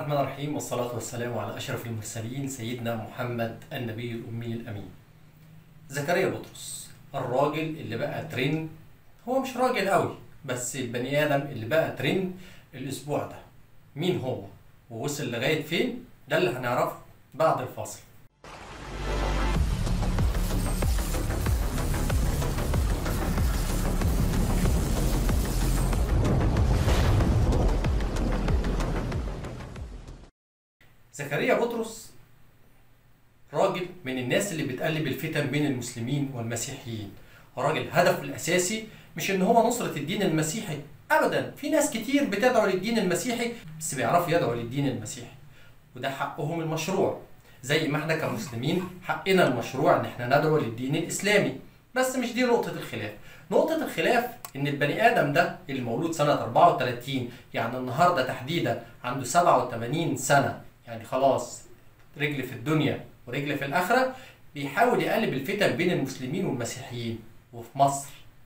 الرحمن الرحيم والصلاة والسلام على أشرف المرسلين سيدنا محمد النبي الأمي الأمين زكريا بطرس الراجل اللي بقى ترند هو مش راجل قوي بس البني آدم اللي بقى ترند الأسبوع ده مين هو ووصل لغاية فين ده اللي هنعرفه بعد الفاصل زكريا بطرس راجل من الناس اللي بتقلب الفتن بين المسلمين والمسيحيين راجل هدفه الأساسي مش إن هو نصرة الدين المسيحي أبدا في ناس كتير بتدعو للدين المسيحي بس بيعرفوا يدعوا للدين المسيحي وده حقهم المشروع زي ما احنا كمسلمين حقنا المشروع ان احنا ندعو للدين الاسلامي بس مش دي نقطة الخلاف نقطة الخلاف ان البني ادم ده اللي مولود سنة 34 يعني النهاردة تحديدا عنده 87 سنة يعني خلاص رجل في الدنيا ورجل في الاخرة بيحاول يقلب الفتن بين المسلمين والمسيحيين وفي مصر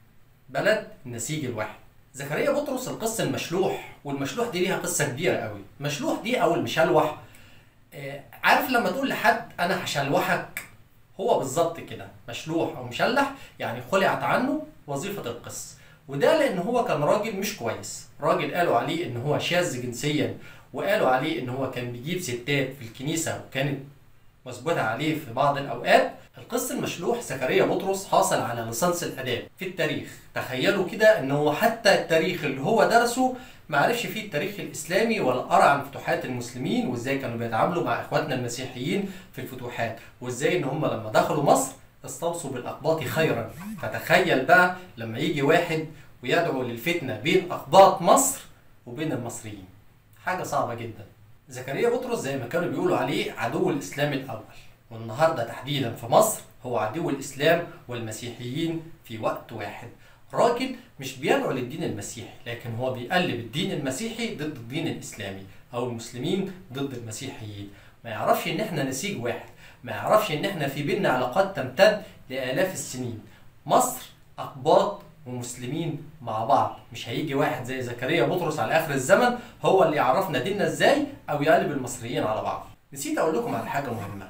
بلد النسيج الواحد زكريا بطرس القصة المشلوح والمشلوح دي ليها قصة كبيرة قوي مشلوح دي او المشلوح آه، عارف لما تقول لحد انا هشلوحك هو بالظبط كده مشلوح او مشلح يعني خلعت عنه وظيفة القس وده لان هو كان راجل مش كويس راجل قالوا عليه ان هو شاذ جنسيا وقالوا عليه ان هو كان بيجيب ستات في الكنيسة وكانت مثبتة عليه في بعض الأوقات القس المشلوح زكريا بطرس حاصل على ليسانس الآداب في التاريخ تخيلوا كده إن هو حتى التاريخ اللي هو درسه ما عرفش فيه التاريخ الإسلامي ولا قرأ عن فتوحات المسلمين وإزاي كانوا بيتعاملوا مع إخواتنا المسيحيين في الفتوحات وإزاي إن هم لما دخلوا مصر استوصوا بالأقباط خيرا فتخيل بقى لما يجي واحد ويدعو للفتنة بين أقباط مصر وبين المصريين حاجة صعبة جدا زكريا بطرس زي ما كانوا بيقولوا عليه عدو الإسلام الأول والنهاردة تحديدا في مصر هو عدو الإسلام والمسيحيين في وقت واحد راجل مش بيدعو للدين المسيحي لكن هو بيقلب الدين المسيحي ضد الدين الإسلامي أو المسلمين ضد المسيحيين ما يعرفش إن إحنا نسيج واحد ما يعرفش إن إحنا في بيننا علاقات تمتد لآلاف السنين مصر أقباط ومسلمين مع بعض مش هيجي واحد زي زكريا بطرس على اخر الزمن هو اللي يعرفنا ديننا ازاي او يقلب المصريين على بعض نسيت اقول لكم على حاجه مهمه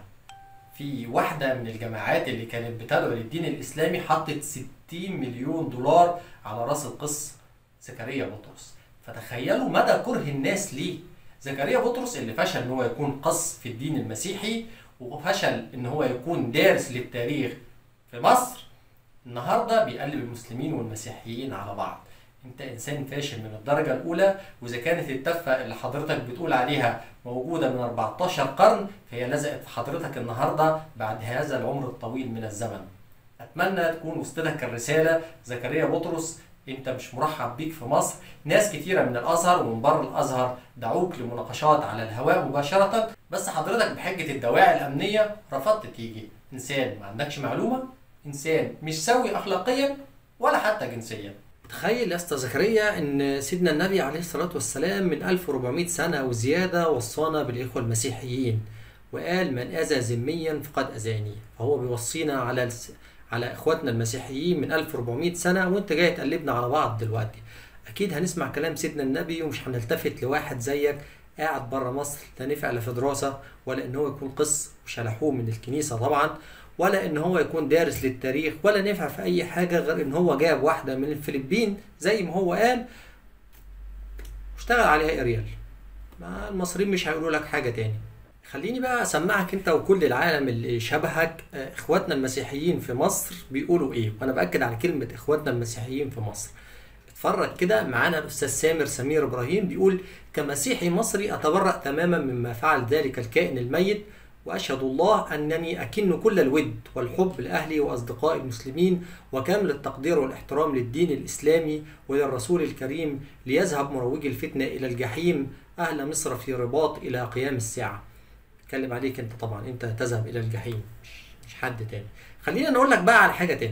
في واحده من الجماعات اللي كانت بتدعو للدين الاسلامي حطت 60 مليون دولار على راس القس زكريا بطرس فتخيلوا مدى كره الناس ليه زكريا بطرس اللي فشل ان هو يكون قس في الدين المسيحي وفشل ان هو يكون دارس للتاريخ في مصر النهارده بيقلب المسلمين والمسيحيين على بعض انت انسان فاشل من الدرجه الاولى واذا كانت التفه اللي حضرتك بتقول عليها موجوده من 14 قرن فهي لزقت في حضرتك النهارده بعد هذا العمر الطويل من الزمن اتمنى تكون وصلتك الرساله زكريا بطرس انت مش مرحب بيك في مصر ناس كتيره من الازهر ومن بره الازهر دعوك لمناقشات على الهواء مباشره بس حضرتك بحجه الدواعي الامنيه رفضت تيجي انسان ما عندكش معلومه انسان مش سوي اخلاقيا ولا حتى جنسيا تخيل يا اسطى زكريا ان سيدنا النبي عليه الصلاه والسلام من 1400 سنه وزياده وصانا بالاخوه المسيحيين وقال من اذى ذميا فقد اذاني فهو بيوصينا على الس... على اخواتنا المسيحيين من 1400 سنه وانت جاي تقلبنا على بعض دلوقتي اكيد هنسمع كلام سيدنا النبي ومش هنلتفت لواحد زيك قاعد بره مصر لا نفع لا في دراسه ولا ان هو يكون قس وشلحوه من الكنيسه طبعا ولا ان هو يكون دارس للتاريخ ولا نفع في اي حاجه غير ان هو جاب واحده من الفلبين زي ما هو قال واشتغل عليها اريال ما المصريين مش هيقولوا لك حاجه تاني خليني بقى اسمعك انت وكل العالم اللي شبهك آه، اخواتنا المسيحيين في مصر بيقولوا ايه وانا باكد على كلمه اخواتنا المسيحيين في مصر اتفرج كده معانا الاستاذ سامر سمير ابراهيم بيقول كمسيحي مصري اتبرأ تماما مما فعل ذلك الكائن الميت وأشهد الله أنني أكن كل الود والحب لأهلي وأصدقائي المسلمين وكامل التقدير والاحترام للدين الإسلامي وللرسول الكريم ليذهب مروجي الفتنة إلى الجحيم أهل مصر في رباط إلى قيام الساعة اتكلم عليك أنت طبعا أنت تذهب إلى الجحيم مش, مش حد تاني خلينا نقول لك بقى على حاجة تاني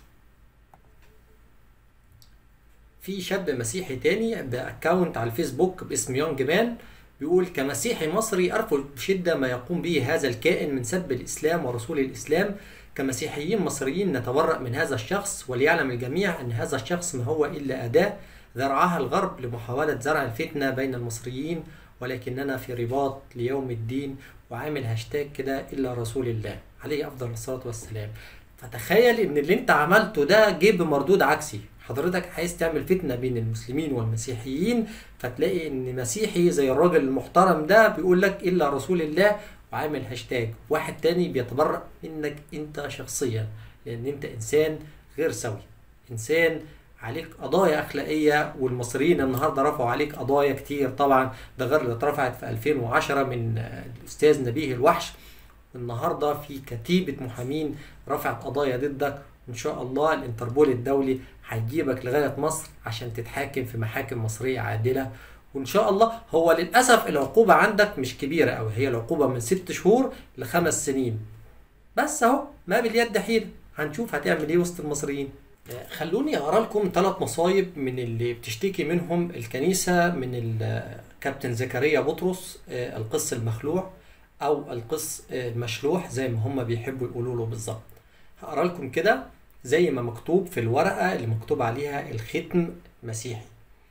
في شاب مسيحي تاني بأكاونت على الفيسبوك باسم يونج مان بيقول كمسيحي مصري أرفض بشدة ما يقوم به هذا الكائن من سب الإسلام ورسول الإسلام كمسيحيين مصريين نتبرأ من هذا الشخص وليعلم الجميع أن هذا الشخص ما هو إلا أداة ذرعها الغرب لمحاولة زرع الفتنة بين المصريين ولكننا في رباط ليوم الدين وعامل هاشتاج كده إلا رسول الله عليه أفضل الصلاة والسلام فتخيل إن اللي أنت عملته ده جه بمردود عكسي حضرتك عايز تعمل فتنة بين المسلمين والمسيحيين فتلاقي إن مسيحي زي الراجل المحترم ده بيقول لك إلا رسول الله وعامل هاشتاج واحد تاني بيتبرأ منك أنت شخصيا لأن أنت إنسان غير سوي إنسان عليك قضايا أخلاقية والمصريين النهاردة رفعوا عليك قضايا كتير طبعا ده غير اللي اترفعت في 2010 من آه، الأستاذ نبيه الوحش النهارده في كتيبة محامين رفعت قضايا ضدك وإن شاء الله الانتربول الدولي هيجيبك لغاية مصر عشان تتحاكم في محاكم مصرية عادلة وإن شاء الله هو للأسف العقوبة عندك مش كبيرة أوي هي العقوبة من ست شهور لخمس سنين بس أهو ما باليد حيلة هنشوف هتعمل إيه وسط المصريين آه، خلوني أقرأ لكم ثلاث مصايب من اللي بتشتكي منهم الكنيسة من ال- كابتن زكريا بطرس آه، القس المخلوع او القس المشلوح زي ما هم بيحبوا يقولوا له بالظبط هقرا لكم كده زي ما مكتوب في الورقه اللي مكتوب عليها الختم مسيحي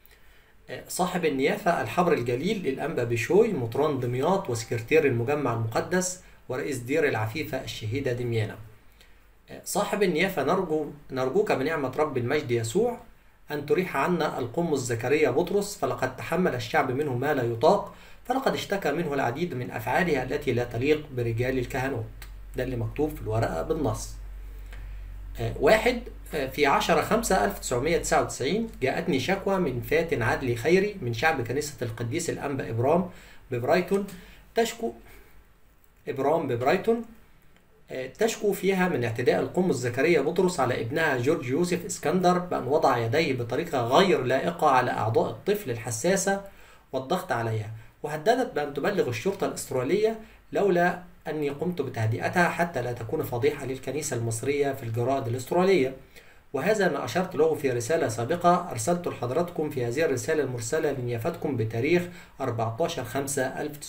آه، صاحب النيافة الحبر الجليل للأنبا بشوي مطران دمياط وسكرتير المجمع المقدس ورئيس دير العفيفة الشهيدة دميانة آه، صاحب النيافة نرجو نرجوك بنعمة رب المجد يسوع أن تريح عنا القمص زكريا بطرس فلقد تحمل الشعب منه ما لا يطاق فلقد اشتكى منه العديد من أفعاله التي لا تليق برجال الكهنوت ده اللي مكتوب في الورقة بالنص آه، واحد آه، في 10 5 1999 جاءتني شكوى من فاتن عدلي خيري من شعب كنيسة القديس الأنبا إبرام ببرايتون تشكو إبرام ببرايتون آه، تشكو فيها من اعتداء القمص زكريا بطرس على ابنها جورج يوسف اسكندر بأن وضع يديه بطريقة غير لائقة على أعضاء الطفل الحساسة والضغط عليها وهددت بأن تبلغ الشرطة الأسترالية لولا أني قمت بتهدئتها حتى لا تكون فضيحة للكنيسة المصرية في الجرائد الأسترالية وهذا ما أشرت له في رسالة سابقة أرسلت لحضراتكم في هذه الرسالة المرسلة لنيافتكم بتاريخ 14 5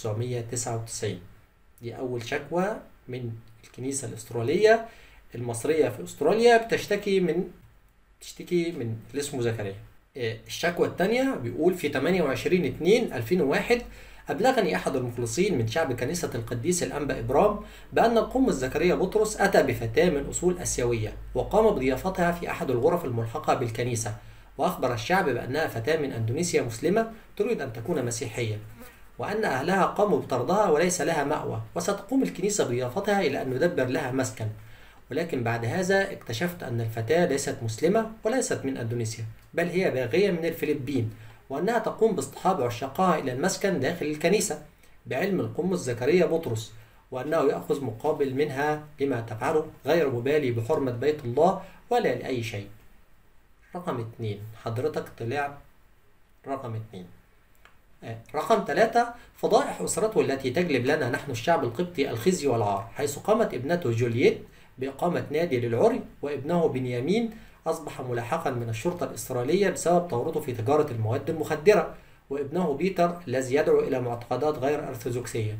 1999 دي أول شكوى من الكنيسة الأسترالية المصرية في أستراليا بتشتكي من تشتكي من اللي اسمه زكريا آه، الشكوى الثانية بيقول في 28 2 2001 أبلغني أحد المخلصين من شعب كنيسة القديس الأنبا إبرام بأن القمص زكريا بطرس أتى بفتاة من أصول آسيوية وقام بضيافتها في أحد الغرف الملحقة بالكنيسة وأخبر الشعب بأنها فتاة من أندونيسيا مسلمة تريد أن تكون مسيحية وأن أهلها قاموا بطردها وليس لها مأوى وستقوم الكنيسة بضيافتها إلى أن ندبر لها مسكن ولكن بعد هذا اكتشفت أن الفتاة ليست مسلمة وليست من أندونيسيا بل هي باغية من الفلبين وأنها تقوم باصطحاب عشاقها إلى المسكن داخل الكنيسة بعلم القمص زكريا بطرس وأنه يأخذ مقابل منها لما تفعله غير مبالي بحرمة بيت الله ولا لأي شيء رقم اتنين حضرتك طلع رقم اتنين آه، رقم ثلاثة فضائح أسرته التي تجلب لنا نحن الشعب القبطي الخزي والعار حيث قامت ابنته جولييت بإقامة نادي للعري وابنه بنيامين أصبح ملاحقا من الشرطة الإسرائيلية بسبب تورطه في تجارة المواد المخدرة وابنه بيتر الذي يدعو إلى معتقدات غير أرثوذكسية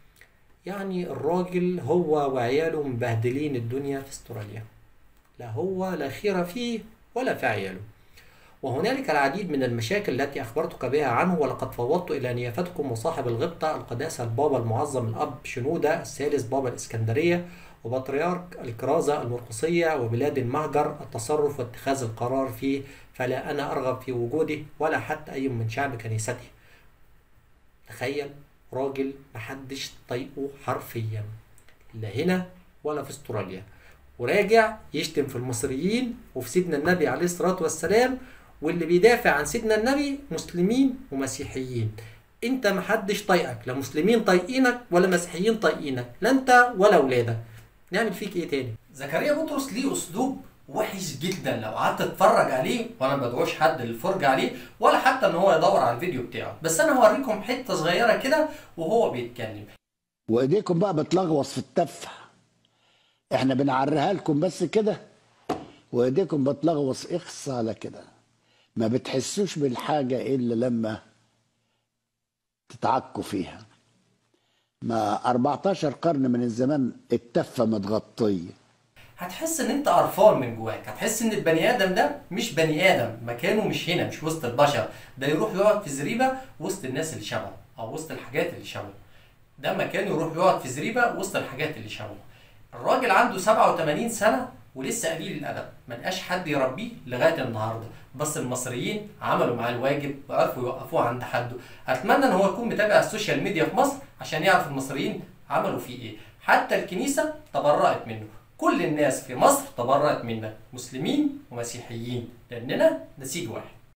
يعني الراجل هو وعياله مبهدلين الدنيا في استراليا لا هو لا خير فيه ولا في عياله وهنالك العديد من المشاكل التي أخبرتك بها عنه ولقد فوضت إلى نيافتكم وصاحب الغبطة القداسة البابا المعظم الأب شنودة الثالث بابا الإسكندرية وبطريرك الكرازة المرقسية وبلاد المهجر التصرف واتخاذ القرار فيه فلا أنا أرغب في وجوده ولا حتى أي من شعب كنيسته تخيل راجل محدش طايقه حرفيا لا هنا ولا في استراليا وراجع يشتم في المصريين وفي سيدنا النبي عليه الصلاة والسلام واللي بيدافع عن سيدنا النبي مسلمين ومسيحيين انت محدش طايقك لا مسلمين طايقينك ولا مسيحيين طايقينك لا انت ولا اولادك نعمل فيك ايه تاني زكريا بطرس ليه اسلوب وحش جدا لو قعدت تتفرج عليه وانا ما بدعوش حد للفرجه عليه ولا حتى ان هو يدور على الفيديو بتاعه بس انا هوريكم حته صغيره كده وهو بيتكلم وايديكم بقى بتلغوص في التفه احنا بنعريها لكم بس كده وايديكم بتلغوص اخص على كده ما بتحسوش بالحاجه الا لما تتعكوا فيها ما 14 قرن من الزمان التفه متغطيه هتحس ان انت قرفان من جواك هتحس ان البني ادم ده مش بني ادم مكانه مش هنا مش وسط البشر ده يروح يقعد في زريبه وسط الناس اللي شبهه او وسط الحاجات اللي شبهه ده مكانه يروح يقعد في زريبه وسط الحاجات اللي شبهه الراجل عنده 87 سنه ولسه قليل الادب ما لقاش حد يربيه لغايه النهارده بس المصريين عملوا معاه الواجب وعرفوا يوقفوه عند حده اتمنى ان هو يكون متابع السوشيال ميديا في مصر عشان يعرف المصريين عملوا فيه ايه حتى الكنيسه تبرأت منه كل الناس في مصر تبرأت منه مسلمين ومسيحيين لاننا نسيج واحد